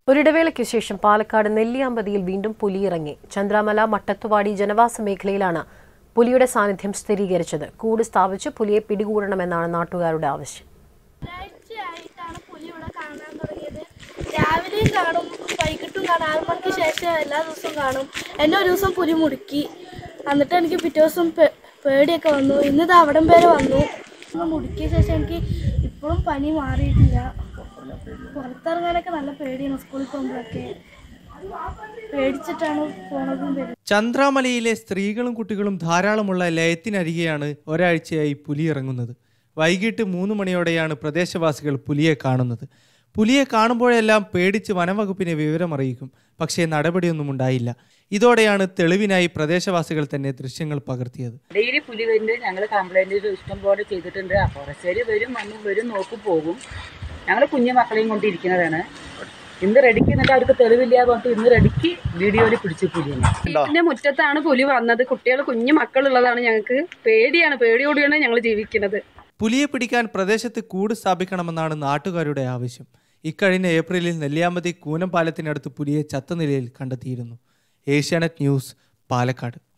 ഒരിടവേളയ്ക്ക് ശേഷം പാലക്കാട് നെല്ലിയാമ്പതിയിൽ വീണ്ടും പുലിയിറങ്ങി ചന്ദ്രാമല മട്ടത്തുവാടി ജനവാസ മേഖലയിലാണ് പുലിയുടെ സാന്നിധ്യം സ്ഥിരീകരിച്ചത് കൂട് സ്ഥാപിച്ച് പുലിയെ പിടികൂടണമെന്നാണ് നാട്ടുകാരുടെ ആവശ്യം ഒരാഴ്ചയായിട്ടാണ് പുലി ഇവിടെ കാണാൻ തുടങ്ങിയത് രാവിലെയും കാണും വൈകിട്ടും കാണും ആറ് മണിക്ക് ശേഷം എല്ലാ ദിവസവും കാണും എന്നെ ഒരു ദിവസം പുലി മുടുക്കി എന്നിട്ട് എനിക്ക് പിറ്റേ ദിവസം പേ- പേടിയൊക്കെ വന്നു ഇന്ന് ഇത് അവിടം വരെ വന്നു ഒന്ന് മുടുക്കിയ ശേഷം എനിക്ക് ഇപ്പോഴും പനി മാറിയിട്ടില്ല പുറത്തിറങ്ങാനൊക്കെ നല്ല പേടിയാണ് സ്കൂളിൽ പോകുമ്പോഴൊക്കെ പേടിച്ചിട്ടാണ് പോണതും വരുന്നത് ചന്ദ്രാമലയിലെ സ്ത്രീകളും കുട്ടികളും ധാരാളമുള്ള ലയത്തിനരികെയാണ് ഒരാഴ്ചയായി പുലി ഇറങ്ങുന്നത് വൈകിട്ട് മൂന്ന് മണിയോടെയാണ് പ്രദേശവാസികൾ പുലിയെ കാണുന്നത് പുലിയെ കാണുമ്പോഴെല്ലാം പേടിച്ച് വനംവകുപ്പിനെ വിവരമറിയിക്കും പക്ഷേ നടപടിയൊന്നും ഉണ്ടായില്ല ഇതോടെയാണ് തെളിവിനായി പ്രദേശവാസികൾ തന്നെ ദൃശ്യങ്ങൾ പകർത്തിയത് ഡെയിലി പുലി വരുന്നുണ്ട് ഞങ്ങൾ കംപ്ലൈൻറ്റ് ഇഷ്ടം പോലെ ചെയ്തിട്ടുണ്ട് ആ ഫോറസ്റ്റുകാർ വരും വന്ന് വരും നോക്കും പോകും ഞങ്ങൾ കുഞ്ഞു മക്കളെയും കൊണ്ടിരിക്കുന്നതാണ് ഇന്ന് റെഡിക്ക് എന്നിട്ട് അവർക്ക് തെളിവില്ലാതെ പറഞ്ഞിട്ട് ഇന്ന് റെഡിക്ക് വീഡിയോയിൽ പിടിച്ചു പുലിനെ വീടിന്റെ മുറ്റത്താണ് പുലി വന്നത് കുട്ടികൾ കുഞ്ഞു മക്കളുള്ളതാണ് ഞങ്ങൾക്ക് പേടിയാണ് പേടിയോടെയാണ് ഞങ്ങൾ ജീവിക്കുന്നത് പുലിയെ പിടിക്കാൻ പ്രദേശത്ത് കൂട് സ്ഥാപിക്കണമെന്നാണ് നാട്ടുകാരുടെ ആവശ്യം ഇക്കഴിഞ്ഞ ഏപ്രിലിൽ നെല്ലിയാമ്പതി കൂനം പാലത്തിനടുത്ത് പുലിയെ ചത്ത നിലയിൽ കണ്ടെത്തിയിരുന്നു ഏഷ്യാനെറ്റ് ന്യൂസ് പാലക്കാട്